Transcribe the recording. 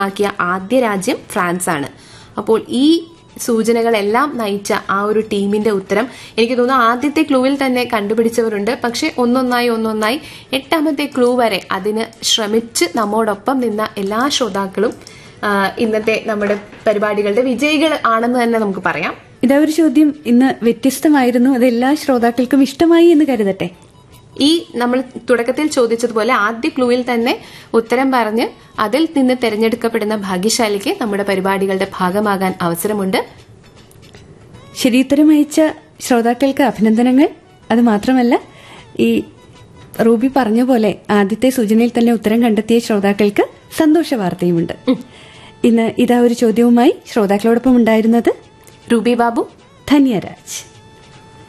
ആക്കിയ ആദ്യ രാജ്യം ഫ്രാൻസ് ആണ് അപ്പോൾ ഈ സൂചനകളെല്ലാം നയിച്ച ആ ഒരു ടീമിന്റെ ഉത്തരം എനിക്ക് തോന്നുന്നു ആദ്യത്തെ ക്ലൂവിൽ തന്നെ കണ്ടുപിടിച്ചവരുണ്ട് പക്ഷെ ഒന്നൊന്നായി ഒന്നൊന്നായി എട്ടാമത്തെ ക്ലൂ വരെ അതിന് ശ്രമിച്ച് നമ്മോടൊപ്പം നിന്ന എല്ലാ ശ്രോതാക്കളും ആ, ഇന്നത്തെ നമ്മുടെ പരിപാടികളുടെ വിജയികൾ ആണെന്ന് തന്നെ നമുക്ക് പറയാം ഇതാ ഒരു ചോദ്യം ഇന്ന് വ്യത്യസ്തമായിരുന്നു അത് എല്ലാ ശ്രോതാക്കൾക്കും ഇഷ്ടമായി എന്ന് കരുതട്ടെ ഈ നമ്മൾ തുടക്കത്തിൽ ചോദിച്ചതുപോലെ ആദ്യ ക്ലൂവിൽ തന്നെ ഉത്തരം പറഞ്ഞ് അതിൽ നിന്ന് തിരഞ്ഞെടുക്കപ്പെടുന്ന ഭാഗ്യശാലിക്ക് നമ്മുടെ പരിപാടികളുടെ ഭാഗമാകാൻ അവസരമുണ്ട് ശരിയുത്തരം അയച്ച ശ്രോതാക്കൾക്ക് അഭിനന്ദനങ്ങൾ അത് മാത്രമല്ല ഈ റൂബി പറഞ്ഞ പോലെ ആദ്യത്തെ സൂചനയിൽ തന്നെ ഉത്തരം കണ്ടെത്തിയ ശ്രോതാക്കൾക്ക് സന്തോഷ വാർത്തയുമുണ്ട് ഇന്ന് ഇതാ ഒരു ചോദ്യവുമായി ശ്രോതാക്കളോടൊപ്പം ഉണ്ടായിരുന്നത് രൂപി ബാബു ധന്യരാജ്